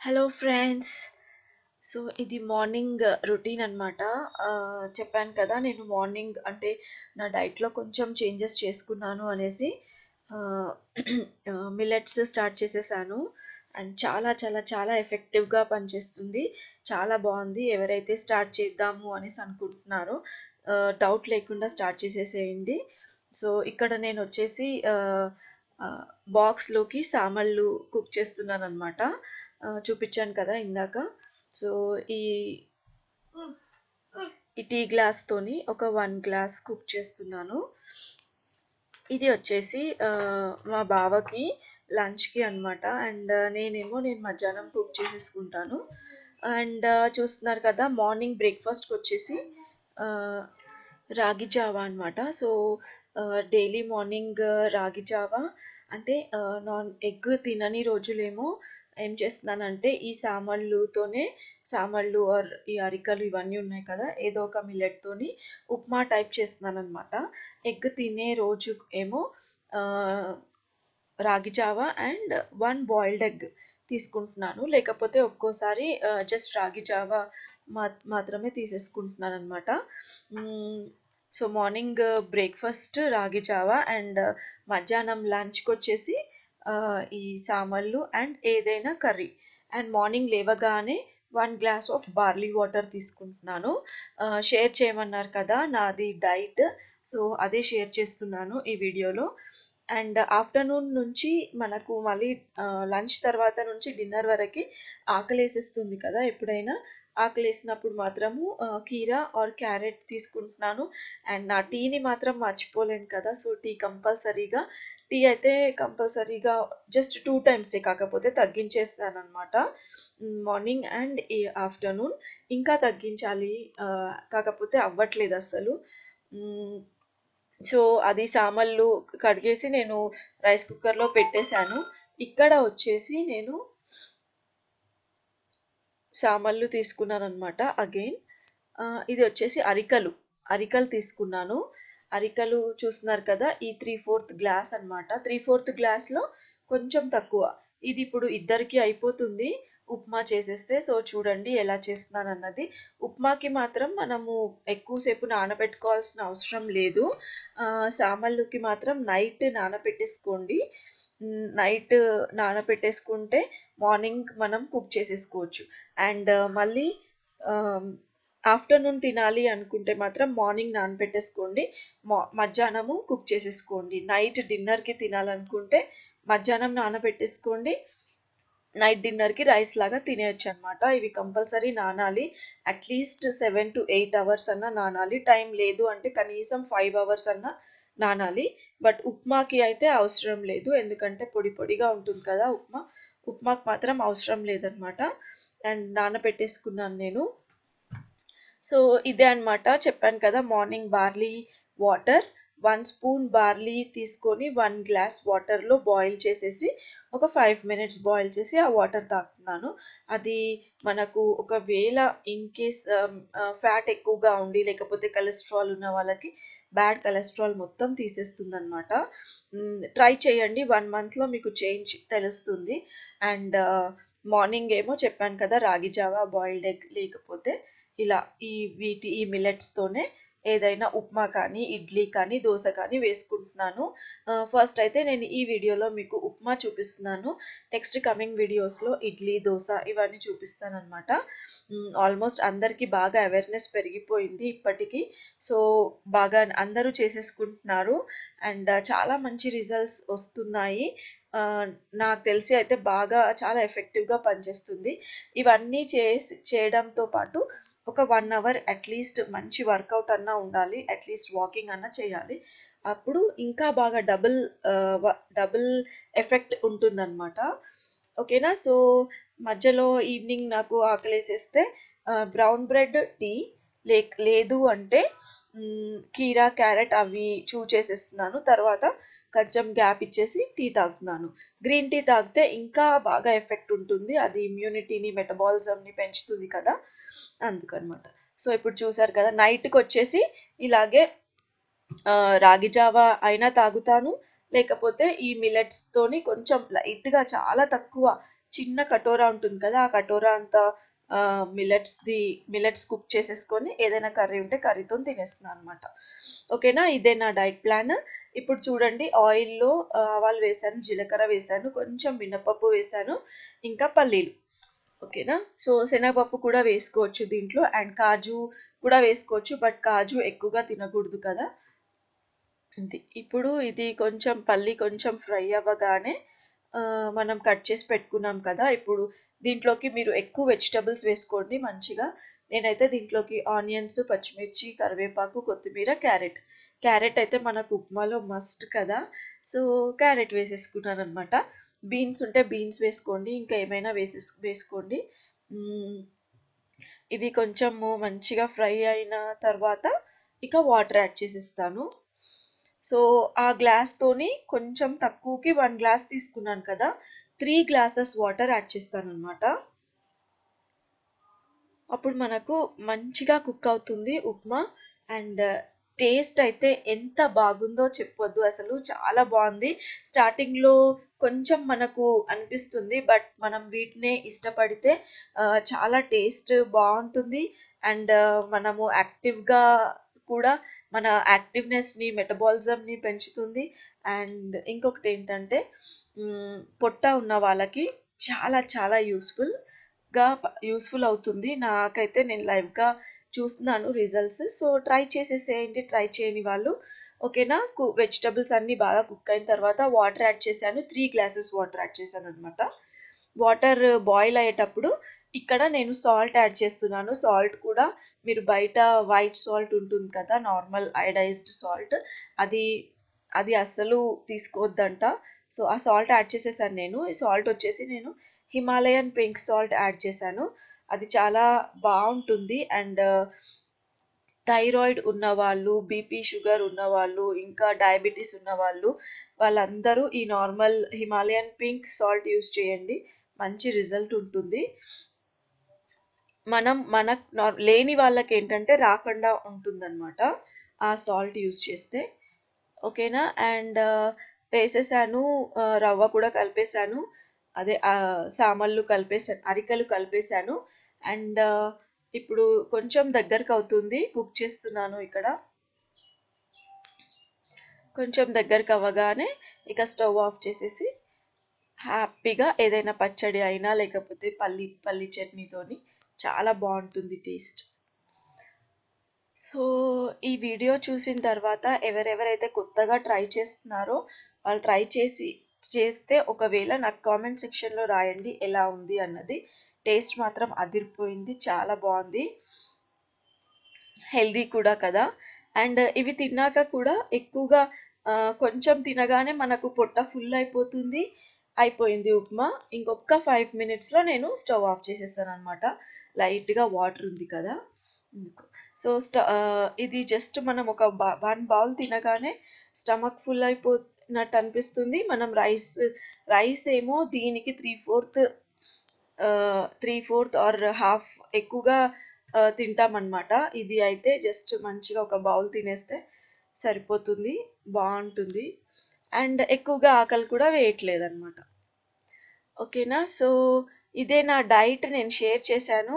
hello friends so ఇది morning routine అనమాట చెప్పాను కదా నేను మార్నింగ్ అంటే నా డైట్లో కొంచెం చేంజెస్ చేసుకున్నాను అనేసి మిల్లెట్స్ స్టార్ట్ చేసేసాను అండ్ చాలా చాలా చాలా ఎఫెక్టివ్గా పనిచేస్తుంది చాలా బాగుంది ఎవరైతే స్టార్ట్ చేద్దాము అనేసి అనుకుంటున్నారో డౌట్ లేకుండా స్టార్ట్ చేసేసేయండి సో ఇక్కడ నేను వచ్చేసి బాక్స్లోకి సామళ్ళు కుక్ చేస్తున్నాను అనమాట చూపించాను కదా ఇందాక సో ఈ ఈ టీ గ్లాస్తోని ఒక వన్ గ్లాస్ కుక్ చేస్తున్నాను ఇది వచ్చేసి మా బావకి లంచ్కి అనమాట అండ్ నేనేమో నేను మధ్యాహ్నం కుక్ చేసేసుకుంటాను అండ్ చూస్తున్నారు కదా మార్నింగ్ బ్రేక్ఫాస్ట్కి వచ్చేసి రాగి జావా అనమాట సో డైలీ మార్నింగ్ రాగి జావా అంటే నాన్ ఎగ్ తినని రోజులేమో ఏం చేస్తున్నానంటే ఈ సామళ్ళుతోనే సామళ్ళు ఆర్ ఈ అరికలు ఇవన్నీ ఉన్నాయి కదా ఏదో ఒక మిల్లెట్తోని ఉప్మా టైప్ చేస్తున్నాను అనమాట ఎగ్ తినే రోజు ఏమో రాగి జావా అండ్ వన్ బాయిల్డ్ ఎగ్ తీసుకుంటున్నాను లేకపోతే ఒక్కోసారి జస్ట్ రాగి జావా మా మాత్రమే తీసేసుకుంటున్నాను అనమాట సో మార్నింగ్ బ్రేక్ఫాస్ట్ రాగి జావా అండ్ మధ్యాహ్నం లంచ్కి వచ్చేసి ఈ సామళ్ళు అండ్ ఏదైనా కర్రీ అండ్ మార్నింగ్ లేవగానే one glass of barley water తీసుకుంటున్నాను షేర్ చేయమన్నారు కదా నాది డైట్ సో అదే షేర్ చేస్తున్నాను ఈ వీడియోలో అండ్ ఆఫ్టర్నూన్ నుంచి మనకు మళ్ళీ లంచ్ తర్వాత నుంచి డిన్నర్ వరకు ఆకలేసేస్తుంది కదా ఎప్పుడైనా ఆకలేసినప్పుడు మాత్రము కీరా ఆర్ క్యారెట్ తీసుకుంటున్నాను అండ్ నా టీని మాత్రం మర్చిపోలేను కదా సో టీ కంపల్సరీగా టీ అయితే కంపల్సరీగా జస్ట్ టూ టైమ్సే కాకపోతే తగ్గించేస్తాను అనమాట మార్నింగ్ అండ్ ఆఫ్టర్నూన్ ఇంకా తగ్గించాలి కాకపోతే అవ్వట్లేదు అసలు సో అది సామళ్ళు కడిగేసి నేను రైస్ కుక్కర్లో పెట్టేశాను ఇక్కడ వచ్చేసి నేను సామళ్ళు తీసుకున్నాను అనమాట అగైన్ ఇది వచ్చేసి అరికలు అరికలు తీసుకున్నాను అరికలు చూస్తున్నారు కదా ఈ త్రీ ఫోర్త్ గ్లాస్ అనమాట త్రీ ఫోర్త్ గ్లాస్లో కొంచెం తక్కువ ఇది ఇప్పుడు ఇద్దరికి అయిపోతుంది ఉప్మా చేసేస్తే సో చూడండి ఎలా చేస్తున్నాను అన్నది ఉప్మాకి మాత్రం మనము ఎక్కువసేపు నానబెట్టుకోవాల్సిన అవసరం లేదు సామళ్ళుకి మాత్రం నైట్ నానబెట్టేసుకోండి నైట్ నానబెట్టేసుకుంటే మార్నింగ్ మనం కుక్ చేసేసుకోవచ్చు అండ్ మళ్ళీ ఆఫ్టర్నూన్ తినాలి అనుకుంటే మాత్రం మార్నింగ్ నానబెట్టేసుకోండి మధ్యాహ్నము కుక్ చేసేసుకోండి నైట్ డిన్నర్కి తినాలనుకుంటే మధ్యాహ్నం నానబెట్టేసుకోండి నైట్ డిన్నర్కి రైస్ లాగా తినేయచ్చు అనమాట ఇవి కంపల్సరీ నానాలి at least seven to eight hours అన్న నానాలి టైం లేదు అంటే కనీసం ఫైవ్ అవర్స్ అన్న నానాలి బట్ ఉప్మాకి అయితే అవసరం లేదు ఎందుకంటే పొడి పొడిగా ఉంటుంది కదా ఉప్మా ఉప్మాకి మాత్రం అవసరం లేదనమాట అండ్ నానబెట్టేసుకున్నాను నేను సో ఇదే అనమాట చెప్పాను కదా morning barley water one spoon barley తీసుకొని వన్ గ్లాస్ వాటర్లో బాయిల్ చేసేసి ఒక ఫైవ్ మినిట్స్ బాయిల్ చేసి ఆ వాటర్ తాగుతున్నాను అది మనకు ఒకవేళ ఇన్ కేస్ ఫ్యాట్ ఎక్కువగా ఉండి లేకపోతే కొలెస్ట్రాల్ ఉన్న వాళ్ళకి బ్యాడ్ కొలెస్ట్రాల్ మొత్తం తీసేస్తుంది అనమాట ట్రై చేయండి వన్ మంత్లో మీకు చేంజ్ తెలుస్తుంది అండ్ మార్నింగ్ ఏమో చెప్పాను కదా రాగి జావా బాయిల్డ్ ఎగ్ లేకపోతే ఇలా ఈ వీటి ఈ మిల్లెట్స్తోనే ఏదైనా ఉప్మా కానీ ఇడ్లీ కానీ దోశ కానీ వేసుకుంటున్నాను ఫస్ట్ అయితే నేను ఈ వీడియోలో మీకు ఉప్మా చూపిస్తున్నాను నెక్స్ట్ కమింగ్ వీడియోస్లో ఇడ్లీ దోశ ఇవన్నీ చూపిస్తాను అనమాట ఆల్మోస్ట్ అందరికీ బాగా అవేర్నెస్ పెరిగిపోయింది ఇప్పటికీ సో బాగా అందరూ చేసేసుకుంటున్నారు అండ్ చాలా మంచి రిజల్ట్స్ వస్తున్నాయి నాకు తెలిసి అయితే బాగా చాలా ఎఫెక్టివ్గా పనిచేస్తుంది ఇవన్నీ చేసి చేయడంతో పాటు ఒక వన్ అవర్ అట్లీస్ట్ మంచి వర్కౌట్ అన్నా ఉండాలి అట్లీస్ట్ వాకింగ్ అన్నా చేయాలి అప్పుడు ఇంకా బాగా డబుల్ డబుల్ ఎఫెక్ట్ ఉంటుందన్నమాట ఓకేనా సో మధ్యలో ఈవినింగ్ నాకు ఆకలేసేస్తే బ్రౌన్ బ్రెడ్ టీ లే లేదు అంటే కీరా క్యారెట్ అవి చూ చేసేస్తున్నాను తర్వాత కొంచెం గ్యాప్ ఇచ్చేసి టీ తాగుతున్నాను గ్రీన్ టీ తాగితే ఇంకా బాగా ఎఫెక్ట్ ఉంటుంది అది ఇమ్యూనిటీని మెటబాలిజంని పెంచుతుంది కదా అందుకనమాట సో ఇప్పుడు చూసారు కదా నైట్కి వచ్చేసి ఇలాగే రాగి జావా అయినా తాగుతాను లేకపోతే ఈ మిల్లెట్స్తోని కొంచెం లైట్గా చాలా తక్కువ చిన్న కటోరా ఉంటుంది కదా ఆ కటోరా అంతా మిల్లెట్స్ది మిల్లెట్స్ కుక్ చేసేసుకొని ఏదైనా కర్రీ ఉంటే కర్రీతో తినేస్తున్నాను అనమాట ఓకేనా ఇదే నా డైట్ ప్లాన్ ఇప్పుడు చూడండి ఆయిల్లో ఆవాలు వేసాను జీలకర్ర వేసాను కొంచెం మినపప్పు వేసాను ఇంకా పల్లీలు ఓకేనా సో శనగపప్పు కూడా వేసుకోవచ్చు దీంట్లో అండ్ కాజు కూడా వేసుకోవచ్చు బట్ కాజు ఎక్కువగా తినకూడదు కదా ఇది ఇప్పుడు ఇది కొంచెం పల్లి కొంచెం ఫ్రై అవ్వగానే మనం కట్ చేసి పెట్టుకున్నాం కదా ఇప్పుడు దీంట్లోకి మీరు ఎక్కువ వెజిటబుల్స్ వేసుకోండి మంచిగా నేనైతే దీంట్లోకి ఆనియన్స్ పచ్చిమిర్చి కరివేపాకు కొత్తిమీర క్యారెట్ క్యారెట్ అయితే మనకు ఉప్మాలో మస్ట్ కదా సో క్యారెట్ వేసేసుకున్నాను అనమాట బీన్స్ ఉంటే బీన్స్ వేసుకోండి ఇంకా ఏమైనా వేసేస్ వేసుకోండి ఇవి కొంచెము మంచిగా ఫ్రై అయిన తర్వాత ఇక వాటర్ యాడ్ చేసేస్తాను సో ఆ గ్లాస్తోని కొంచెం తక్కువకి వన్ గ్లాస్ తీసుకున్నాను కదా త్రీ గ్లాసెస్ వాటర్ యాడ్ చేస్తాను అనమాట అప్పుడు మనకు మంచిగా కుక్ అవుతుంది ఉప్మా అండ్ టేస్ట్ అయితే ఎంత బాగుందో చెప్పొద్దు అసలు చాలా బాగుంది స్టార్టింగ్లో కొంచెం మనకు అనిపిస్తుంది బట్ మనం వీటినే ఇష్టపడితే చాలా టేస్ట్ బాగుంటుంది అండ్ మనము యాక్టివ్గా కూడా మన యాక్టివ్నెస్ని మెటబాలిజంని పెంచుతుంది అండ్ ఇంకొకటి ఏంటంటే పొట్ట ఉన్న వాళ్ళకి చాలా చాలా యూస్ఫుల్గా యూస్ఫుల్ అవుతుంది నాకైతే నేను లైవ్గా చూస్తున్నాను రిజల్ట్స్ సో ట్రై చేసేసేయండి ట్రై చేయని వాళ్ళు ఓకేనా వెజిటబుల్స్ అన్నీ బాగా కుక్ అయిన తర్వాత వాటర్ యాడ్ చేశాను త్రీ గ్లాసెస్ వాటర్ యాడ్ చేశాను అనమాట వాటర్ బాయిల్ అయ్యేటప్పుడు ఇక్కడ నేను సాల్ట్ యాడ్ చేస్తున్నాను సాల్ట్ కూడా మీరు బయట వైట్ సాల్ట్ ఉంటుంది కదా నార్మల్ ఐడైజ్డ్ సాల్ట్ అది అది అస్సలు తీసుకోవద్దంట సో ఆ సాల్ట్ యాడ్ చేసేసాను నేను ఈ సాల్ట్ వచ్చేసి నేను హిమాలయన్ పింక్ సాల్ట్ యాడ్ చేశాను అది చాలా బాగుంటుంది అండ్ థైరాయిడ్ ఉన్నవాళ్ళు బీపీ షుగర్ ఉన్నవాళ్ళు ఇంకా డయాబెటీస్ ఉన్నవాళ్ళు వాళ్ళందరూ ఈ normal Himalayan pink salt use చేయండి మంచి రిజల్ట్ ఉంటుంది మనం మన లేని వాళ్ళకి ఏంటంటే రాకుండా ఉంటుందన్నమాట ఆ సాల్ట్ యూస్ చేస్తే ఓకేనా అండ్ వేసేసాను రవ్వ కూడా కలిపేశాను అదే సామళ్ళు కలిపేసాను అరికలు కలిపేశాను అండ్ ఇప్పుడు కొంచెం దగ్గరకు అవుతుంది కుక్ చేస్తున్నాను ఇక్కడ కొంచెం దగ్గరకు అవ్వగానే ఇక స్టవ్ ఆఫ్ చేసేసి హ్యాపీగా ఏదైనా పచ్చడి అయినా లేకపోతే పల్లి పల్లి చట్నీతోని చాలా బాగుంటుంది టేస్ట్ సో ఈ వీడియో చూసిన తర్వాత ఎవరెవరైతే కొత్తగా ట్రై చేస్తున్నారో వాళ్ళు ట్రై చేసి చేస్తే ఒకవేళ నాకు కామెంట్ సెక్షన్లో రాయండి ఎలా ఉంది అన్నది టేస్ట్ మాత్రం అదిరిపోయింది చాలా బాగుంది హెల్దీ కూడా కదా అండ్ ఇవి తిన్నాక కూడా ఎక్కువగా కొంచెం తినగానే మనకు పొట్ట ఫుల్ అయిపోతుంది అయిపోయింది ఉప్మా ఇంకొక ఫైవ్ మినిట్స్లో నేను స్టవ్ ఆఫ్ చేసేస్తాను అనమాట లైట్గా వాటర్ ఉంది కదా సో స్ట ఇది జస్ట్ మనం ఒక వన్ బౌల్ తినగానే స్టమక్ ఫుల్ అయిపోయినట్టు అనిపిస్తుంది మనం రైస్ రైస్ ఏమో దీనికి three fourth three fourth or half ఎక్కువగా తింటామన్నమాట ఇది అయితే జస్ట్ మంచిగా ఒక బౌల్ తినేస్తే సరిపోతుంది బాగుంటుంది అండ్ ఎక్కువగా ఆకలి కూడా వేయట్లేదు అనమాట ఓకేనా సో ఇదే నా డైట్ నేను షేర్ చేశాను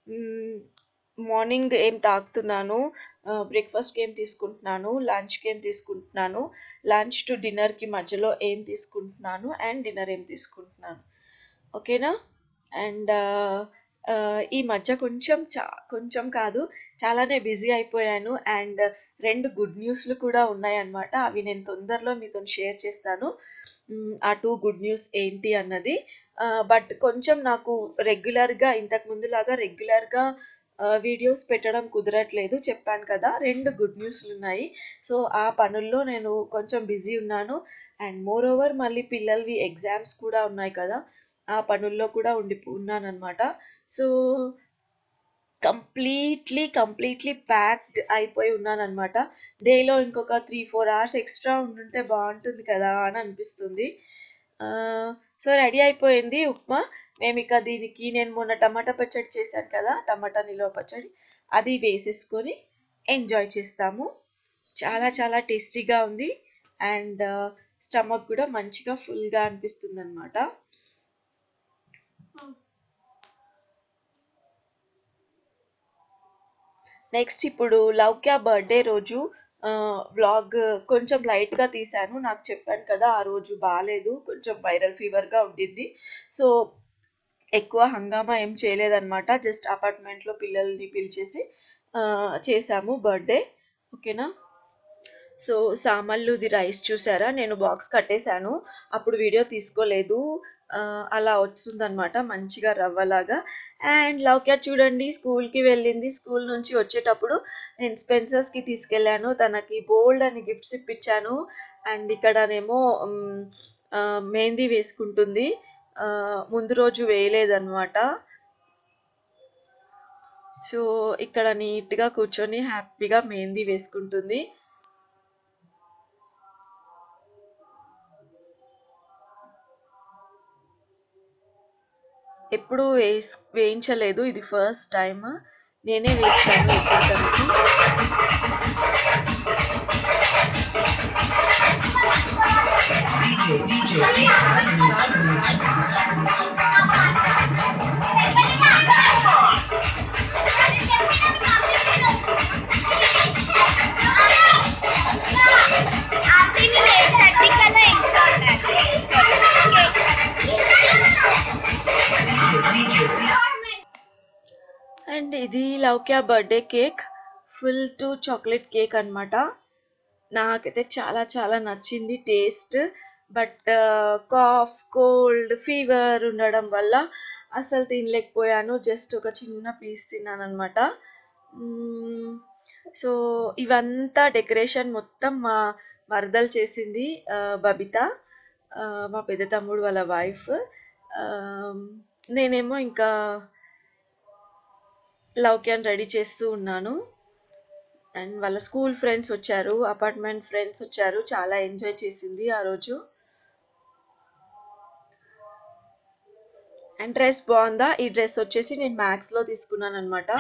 మార్నింగ్ ఏం తాగుతున్నాను బ్రేక్ఫాస్ట్కి ఏం తీసుకుంటున్నాను లంచ్కి ఏం తీసుకుంటున్నాను లంచ్ టు డిన్నర్కి మధ్యలో ఏం తీసుకుంటున్నాను అండ్ డిన్నర్ ఏం తీసుకుంటున్నాను ఓకేనా అండ్ ఈ మధ్య కొంచెం చా కొంచెం కాదు చాలానే బిజీ అయిపోయాను అండ్ రెండు గుడ్ న్యూస్లు కూడా ఉన్నాయన్నమాట అవి నేను తొందరలో మీతో షేర్ చేస్తాను ఆ టూ గుడ్ న్యూస్ ఏంటి అన్నది బట్ కొంచెం నాకు రెగ్యులర్గా ఇంతకు ముందులాగా రెగ్యులర్గా వీడియోస్ పెట్టడం కుదరట్లేదు చెప్పాను కదా రెండు గుడ్ న్యూస్లు ఉన్నాయి సో ఆ పనుల్లో నేను కొంచెం బిజీ ఉన్నాను అండ్ మోర్ ఓవర్ మళ్ళీ పిల్లలవి ఎగ్జామ్స్ కూడా ఉన్నాయి కదా ఆ పనుల్లో కూడా ఉండి ఉన్నానన్నమాట సో కంప్లీట్లీ కంప్లీట్లీ ప్యాక్డ్ అయిపోయి ఉన్నానన్నమాట డేలో ఇంకొక త్రీ ఫోర్ అవర్స్ ఎక్స్ట్రా ఉండుంటే బాగుంటుంది కదా అని అనిపిస్తుంది సో రెడీ అయిపోయింది ఉప్మా మేము ఇక దీనికి నేను మొన్న టమాటా పచ్చడి చేశాను కదా టమాటా నిల్వ పచ్చడి అది వేసేసుకొని ఎంజాయ్ చేస్తాము చాలా చాలా టేస్టీగా ఉంది అండ్ స్టమక్ కూడా మంచిగా ఫుల్గా అనిపిస్తుంది అనమాట నెక్స్ట్ ఇప్పుడు లౌక్య బర్త్డే రోజు వ్లాగ్ కొంచెం లైట్గా తీశాను నాకు చెప్పాను కదా ఆ రోజు బాగాలేదు కొంచెం వైరల్ ఫీవర్గా ఉండింది సో ఎక్కువ హంగామా ఏం చేయలేదన్నమాట జస్ట్ అపార్ట్మెంట్లో పిల్లల్ని పిలిచేసి ఆ, చేశాము బర్త్డే ఓకేనా సో సామల్లుది రైస్ చూసారా నేను బాక్స్ కట్టేశాను అప్పుడు వీడియో తీసుకోలేదు ఆ, అలా వస్తుందన్నమాట మంచిగా రవ్వలాగా అండ్ లౌక్య చూడండి స్కూల్కి వెళ్ళింది స్కూల్ నుంచి వచ్చేటప్పుడు నేను స్పెన్సర్స్కి తీసుకెళ్ళాను తనకి బోల్డ్ అని గిఫ్ట్స్ ఇప్పించాను అండ్ ఇక్కడనేమో మ్, ఆ, మెహందీ వేసుకుంటుంది ఆ, ముందు రోజు వేయలేదన్నమాట సో ఇక్కడ నీట్గా కూర్చొని హ్యాపీగా మెహందీ వేసుకుంటుంది ఎప్పుడు వేస్ వేయించలేదు ఇది ఫస్ట్ టైం నేనే వేస్తాను ఇప్పుడు తనకి DJ, DJ, DJ, అండ్ ఇది Loukya birthday cake full to chocolate cake అన్నమాట నాకైతే చాలా చాలా నచ్చింది taste but cough cold fever ఉండడం వల్ల అసలు తినలేకపోయాను జస్ట్ ఒక చిన్న పీస్ తిన్నాను అనమాట సో ఇవంతా డెకరేషన్ మొత్తం మా మరదలు చేసింది ఆ, బబిత ఆ, మా పెద్ద తమ్ముడు వాళ్ళ వైఫ్ నేనేమో ఇంకా లౌక్యాన్ రెడీ చేస్తూ ఉన్నాను అండ్ వాళ్ళ స్కూల్ ఫ్రెండ్స్ వచ్చారు అపార్ట్మెంట్ ఫ్రెండ్స్ వచ్చారు చాలా ఎంజాయ్ చేసింది ఆ రోజు అండ్ డ్రెస్ బాగుందా ఈ డ్రెస్ వచ్చేసి నేను మ్యాక్స్ లో తీసుకున్నాను అనమాట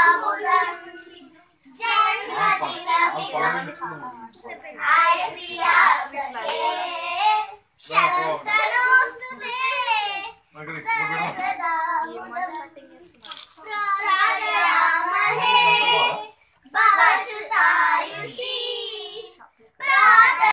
జన్మదిన